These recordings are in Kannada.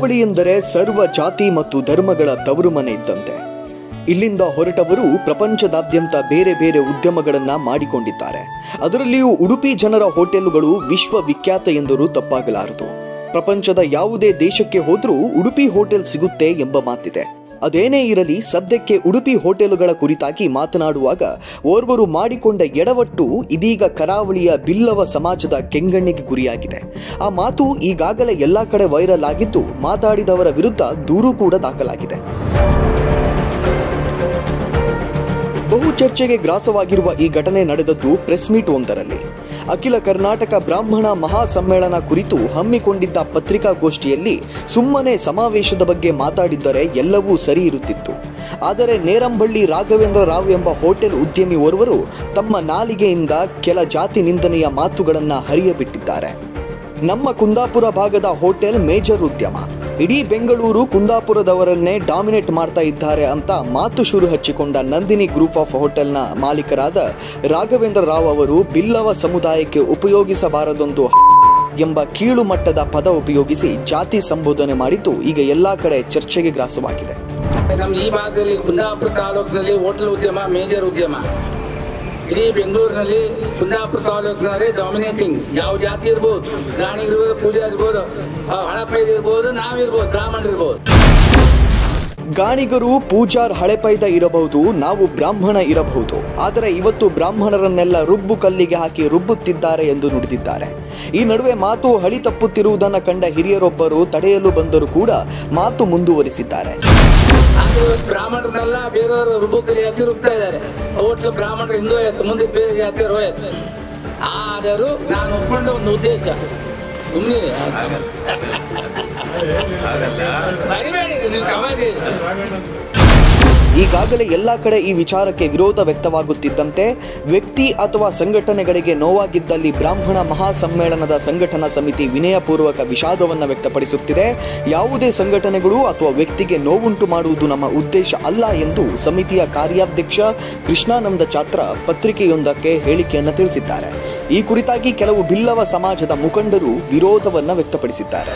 ಕರಾವಳಿ ಎಂದರೆ ಸರ್ವ ಜಾತಿ ಮತ್ತು ಧರ್ಮಗಳ ತವರು ಮನೆ ಇದ್ದಂತೆ ಇಲ್ಲಿಂದ ಹೊರಟವರು ಪ್ರಪಂಚದಾದ್ಯಂತ ಬೇರೆ ಬೇರೆ ಉದ್ಯಮಗಳನ್ನ ಮಾಡಿಕೊಂಡಿದ್ದಾರೆ ಅದರಲ್ಲಿಯೂ ಉಡುಪಿ ಜನರ ಹೋಟೆಲುಗಳು ವಿಶ್ವವಿಖ್ಯಾತ ಎಂದರೂ ತಪ್ಪಾಗಲಾರದು ಪ್ರಪಂಚದ ಯಾವುದೇ ದೇಶಕ್ಕೆ ಹೋದ್ರೂ ಉಡುಪಿ ಹೋಟೆಲ್ ಸಿಗುತ್ತೆ ಎಂಬ ಮಾತಿದೆ ಅದೇನೇ ಇರಲಿ ಸದ್ಯಕ್ಕೆ ಉಡುಪಿ ಹೋಟೆಲುಗಳ ಕುರಿತಾಗಿ ಮಾತನಾಡುವಾಗ ಓರ್ವರು ಮಾಡಿಕೊಂಡ ಎಡವಟ್ಟು ಇದೀಗ ಕರಾವಳಿಯ ಬಿಲ್ಲವ ಸಮಾಜದ ಕೆಂಗಣ್ಣಿಗೆ ಗುರಿಯಾಗಿದೆ ಆ ಮಾತು ಈಗಾಗಲೇ ಎಲ್ಲಾ ಕಡೆ ವೈರಲ್ ಆಗಿದ್ದು ಮಾತಾಡಿದವರ ವಿರುದ್ಧ ದೂರು ಕೂಡ ದಾಖಲಾಗಿದೆ ಬಹು ಚರ್ಚೆಗೆ ಗ್ರಾಸವಾಗಿರುವ ಈ ಘಟನೆ ನಡೆದದ್ದು ಪ್ರೆಸ್ ಮೀಟ್ ಒಂದರಲ್ಲಿ ಅಖಿಲ ಕರ್ನಾಟಕ ಬ್ರಾಹ್ಮಣ ಮಹಾಸಮ್ಮೇಳನ ಕುರಿತು ಹಮ್ಮಿಕೊಂಡಿದ್ದ ಪತ್ರಿಕಾಗೋಷ್ಠಿಯಲ್ಲಿ ಸುಮ್ಮನೆ ಸಮಾವೇಶದ ಬಗ್ಗೆ ಮಾತಾಡಿದ್ದರೆ ಎಲ್ಲವೂ ಸರಿ ಇರುತ್ತಿತ್ತು ಆದರೆ ನೇರಂಬಳ್ಳಿ ರಾಘವೇಂದ್ರ ರಾವ್ ಎಂಬ ಹೋಟೆಲ್ ಉದ್ಯಮಿ ಓರ್ವರು ತಮ್ಮ ನಾಲಿಗೆಯಿಂದ ಕೆಲ ಜಾತಿ ನಿಂದನೆಯ ಮಾತುಗಳನ್ನು ಹರಿಯಬಿಟ್ಟಿದ್ದಾರೆ ನಮ್ಮ ಕುಂದಾಪುರ ಭಾಗದ ಹೋಟೆಲ್ ಮೇಜರ್ ಉದ್ಯಮ ಇಡೀ ಬೆಂಗಳೂರು ಕುಂದಾಪುರದವರನ್ನೇ ಡಾಮಿನೇಟ್ ಮಾಡ್ತಾ ಇದ್ದಾರೆ ಅಂತ ಮಾತು ಶುರು ಹಚ್ಚಿಕೊಂಡ ನಂದಿನಿ ಗ್ರೂಪ್ ಆಫ್ ಹೋಟೆಲ್ನ ಮಾಲೀಕರಾದ ರಾಘವೇಂದ್ರ ರಾವ್ ಅವರು ಬಿಲ್ಲವ ಸಮುದಾಯಕ್ಕೆ ಉಪಯೋಗಿಸಬಾರದೊಂದು ಎಂಬ ಕೀಳು ಮಟ್ಟದ ಪದ ಉಪಯೋಗಿಸಿ ಜಾತಿ ಸಂಬೋಧನೆ ಮಾಡಿದ್ದು ಈಗ ಎಲ್ಲಾ ಕಡೆ ಚರ್ಚೆಗೆ ಗ್ರಾಸವಾಗಿದೆ ನಮ್ಮ ಈ ಭಾಗದಲ್ಲಿ ಕುಂದಾಪುರ ತಾಲೂಕಿನಲ್ಲಿ ಹೋಟೆಲ್ ಉದ್ಯಮ ಮೇಜರ್ ಉದ್ಯಮ ಇಡೀ ಬೆಂಗಳೂರಿನಲ್ಲಿ ಕುಂದಾಪುರ ತಾಲೂಕಿನಲ್ಲಿ ಡಾಮಿನೇಟಿಂಗ್ ಯಾವ ಜಾತಿ ಇರ್ಬೋದು ಗಾಣಿ ಇರ್ಬೋದು ಪೂಜಾ ಇರ್ಬೋದು ಆ, ಹಳಪೈದ ಇರ್ಬೋದು ನಾವಿರ್ಬೋದು ಬ್ರಾಹ್ಮಣರು ಇರ್ಬೋದು ಗಾಣಿಗರು ಪೂಜಾರ್ ಹಳೆಪೈದ ಇರಬಹುದು ನಾವು ಬ್ರಾಹ್ಮಣ ಇರಬಹುದು ಆದರೆ ಇವತ್ತು ಬ್ರಾಹ್ಮಣರನ್ನೆಲ್ಲ ರುಬ್ಬು ಕಲ್ಲಿಗೆ ಹಾಕಿ ರುಬ್ಬುತ್ತಿದ್ದಾರೆ ಎಂದು ನುಡಿದಿದ್ದಾರೆ ಈ ನಡುವೆ ಮಾತು ಹಳಿ ತಪ್ಪುತ್ತಿರುವುದನ್ನು ಕಂಡ ಹಿರಿಯರೊಬ್ಬರು ತಡೆಯಲು ಬಂದರೂ ಕೂಡ ಮಾತು ಮುಂದುವರಿಸಿದ್ದಾರೆ ಆದ್ರೆ ಇವತ್ತು ಬ್ರಾಹ್ಮಣರನ್ನೆಲ್ಲ ಬೇರೆಯವರು ರುಬ್ಬುಕಲಿ ಹಾಕಿ ರುಬ್ತಾ ಇದ್ದಾರೆ ಹೋಟ್ಲು ಬ್ರಾಹ್ಮಣರು ಹಿಂದೂ ಆಯ್ತು ಮುಂದೆ ಬೇರೆ ಜಾತಿಯವರು ಹೋಯ್ತು ಆದರೂ ನಾನು ಒಪ್ಕೊಂಡ ಒಂದು ಉದ್ದೇಶ ಸುಮ್ಮನೆ ಬರಿಬೇಡಿ ನೀವು ಕಮಾದಿ ಈಗಾಗಲೇ ಎಲ್ಲಾ ಕಡೆ ಈ ವಿಚಾರಕ್ಕೆ ವಿರೋಧ ವ್ಯಕ್ತವಾಗುತ್ತಿದ್ದಂತೆ ವ್ಯಕ್ತಿ ಅಥವಾ ಸಂಘಟನೆಗಳಿಗೆ ನೋವಾಗಿದ್ದಲ್ಲಿ ಬ್ರಾಹ್ಮಣ ಮಹಾಸಮ್ಮೇಳನದ ಸಂಘಟನಾ ಸಮಿತಿ ವಿನಯಪೂರ್ವಕ ವಿಷಾದವನ್ನು ವ್ಯಕ್ತಪಡಿಸುತ್ತಿದೆ ಯಾವುದೇ ಸಂಘಟನೆಗಳು ಅಥವಾ ವ್ಯಕ್ತಿಗೆ ನೋವುಂಟು ಮಾಡುವುದು ನಮ್ಮ ಉದ್ದೇಶ ಅಲ್ಲ ಎಂದು ಸಮಿತಿಯ ಕಾರ್ಯಾಧ್ಯಕ್ಷ ಕೃಷ್ಣಾನಂದ ಚಾತ್ರ ಪತ್ರಿಕೆಯೊಂದಕ್ಕೆ ಹೇಳಿಕೆಯನ್ನು ತಿಳಿಸಿದ್ದಾರೆ ಈ ಕುರಿತಾಗಿ ಕೆಲವು ಬಿಲ್ಲವ ಸಮಾಜದ ಮುಖಂಡರು ವಿರೋಧವನ್ನು ವ್ಯಕ್ತಪಡಿಸಿದ್ದಾರೆ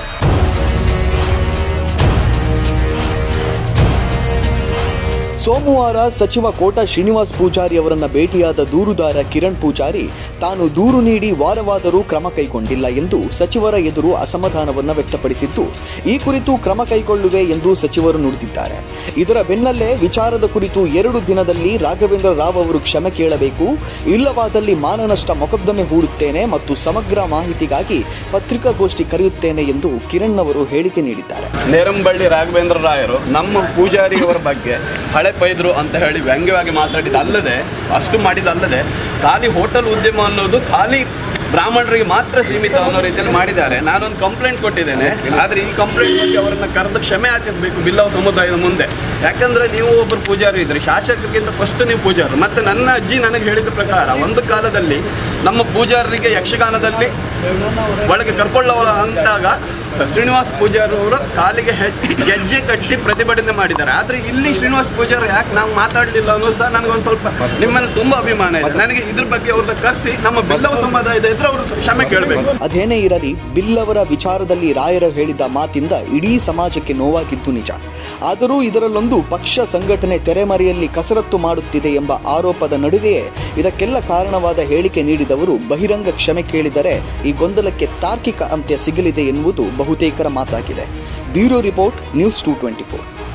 ಸೋಮವಾರ ಸಚಿವ ಕೋಟ ಶ್ರೀನಿವಾಸ್ ಪೂಜಾರಿ ಅವರನ್ನ ಭೇಟಿಯಾದ ದೂರುದಾರ ಕಿರಣ್ ಪೂಜಾರಿ ತಾನು ದೂರು ನೀಡಿ ವಾರವಾದರೂ ಕ್ರಮ ಕೈಗೊಂಡಿಲ್ಲ ಎಂದು ಸಚಿವರ ಎದುರು ಅಸಮಾಧಾನವನ್ನು ವ್ಯಕ್ತಪಡಿಸಿದ್ದು ಈ ಕುರಿತು ಕ್ರಮ ಕೈಗೊಳ್ಳುವೆ ಎಂದು ಸಚಿವರು ನುಡಿದಿದ್ದಾರೆ ಇದರ ಬೆನ್ನಲ್ಲೇ ವಿಚಾರದ ಕುರಿತು ಎರಡು ದಿನದಲ್ಲಿ ರಾಘವೇಂದ್ರ ರಾವ್ ಅವರು ಕ್ಷಮೆ ಕೇಳಬೇಕು ಇಲ್ಲವಾದಲ್ಲಿ ಮಾನನಷ್ಟ ಮೊಕದ್ದಮೆ ಹೂಡುತ್ತೇನೆ ಮತ್ತು ಸಮಗ್ರ ಮಾಹಿತಿಗಾಗಿ ಪತ್ರಿಕಾಗೋಷ್ಠಿ ಕರೆಯುತ್ತೇನೆ ಎಂದು ಕಿರಣ್ ಅವರು ಹೇಳಿಕೆ ನೀಡಿದ್ದಾರೆ ನೇರಂಬಳ್ಳಿ ರಾಘವೇಂದ್ರ ರಾಯರು ನಮ್ಮ ಪೂಜಾರಿಯವರ ಬಗ್ಗೆ ಹಳೆ ಪೈದ್ರು ಅಂತ ಹೇಳಿ ವ್ಯಂಗ್ಯವಾಗಿ ಮಾತಾಡಿದ್ದಲ್ಲದೆ ಅಷ್ಟು ಮಾಡಿದ್ದಲ್ಲದೆ ಖಾಲಿ ಹೋಟೆಲ್ ಉದ್ಯಮ ಅನ್ನೋದು ಖಾಲಿ ಬ್ರಾಹ್ಮಣರಿಗೆ ಮಾತ್ರ ಸೀಮಿತ ಅನ್ನೋ ರೀತಿಯಲ್ಲಿ ಮಾಡಿದ್ದಾರೆ ನಾನೊಂದು ಕಂಪ್ಲೇಂಟ್ ಕೊಟ್ಟಿದ್ದೇನೆ ಆದರೆ ಈ ಕಂಪ್ಲೇಂಟ್ ಬಗ್ಗೆ ಅವರನ್ನು ಕರೆದು ಕ್ಷಮೆ ಯಾಚಿಸಬೇಕು ಬಿಲ್ಲವ ಸಮುದಾಯದ ಮುಂದೆ ಯಾಕಂದ್ರೆ ನೀವು ಒಬ್ಬರು ಪೂಜಾರಿ ಇದ್ರಿ ಶಾಸಕರಿಗಿಂತ ಫಸ್ಟ್ ನೀವು ಪೂಜಾರು ಮತ್ತೆ ನನ್ನ ಅಜ್ಜಿ ನನಗೆ ಹೇಳಿದ ಪ್ರಕಾರ ಒಂದು ಕಾಲದಲ್ಲಿ ನಮ್ಮ ಪೂಜಾರರಿಗೆ ಯಕ್ಷಗಾನದಲ್ಲಿ ಒಳಗೆ ಕರ್ಕೊಳ್ಳುವ ಅಂತಾಗ ಶ್ರೀನಿವಾಸ್ ಪೂಜಾರಿ ಅವರು ಕಾಲಿಗೆ ಹೆ- ಗೆಜ್ಜೆ ಕಟ್ಟಿ ಪ್ರತಿಭಟನೆ ಮಾಡಿದ್ದಾರೆ ಆದ್ರೆ ಇಲ್ಲಿ ಶ್ರೀನಿವಾಸ್ ಪೂಜಾರಿ ಯಾಕೆ ನಾವು ಮಾತಾಡಲಿಲ್ಲ ಅನ್ನೋ ಸಹ ನನಗೊಂದು ಸ್ವಲ್ಪ ನಿಮ್ಮಲ್ಲಿ ತುಂಬಾ ಅಭಿಮಾನ ಇದೆ ನನಗೆ ಇದ್ರ ಬಗ್ಗೆ ಅವ್ರನ್ನ ಕರೆಸಿ ನಮ್ಮ ಬಿಲ್ಲವ ಸಮುದಾಯದ ಎದುರು ಅವರು ಕ್ಷಮೆ ಕೇಳಬೇಕು ಅದೇನೇ ಇರಲಿ ಬಿಲ್ಲವರ ವಿಚಾರದಲ್ಲಿ ರಾಯರು ಹೇಳಿದ ಮಾತಿಂದ ಇಡೀ ಸಮಾಜಕ್ಕೆ ನೋವಾಗಿದ್ದು ನಿಜ ಆದರೂ ಇದರಲ್ಲೊಂದು ಪಕ್ಷ ಸಂಘಟನೆ ತೆರೆಮರೆಯಲ್ಲಿ ಕಸರತ್ತು ಮಾಡುತ್ತಿದೆ ಎಂಬ ಆರೋಪದ ನಡುವೆಯೇ ಇದಕ್ಕೆಲ್ಲ ಕಾರಣವಾದ ಹೇಳಿಕೆ ನೀಡಿದವರು ಬಹಿರಂಗ ಕ್ಷಮೆ ಕೇಳಿದರೆ ಈ ಗೊಂದಲಕ್ಕೆ ತಾರ್ಕಿಕ ಅಂತ್ಯ ಸಿಗಲಿದೆ ಎನ್ನುವುದು ಬಹುತೇಕರ ಮಾತಾಗಿದೆ bureau report news two twenty four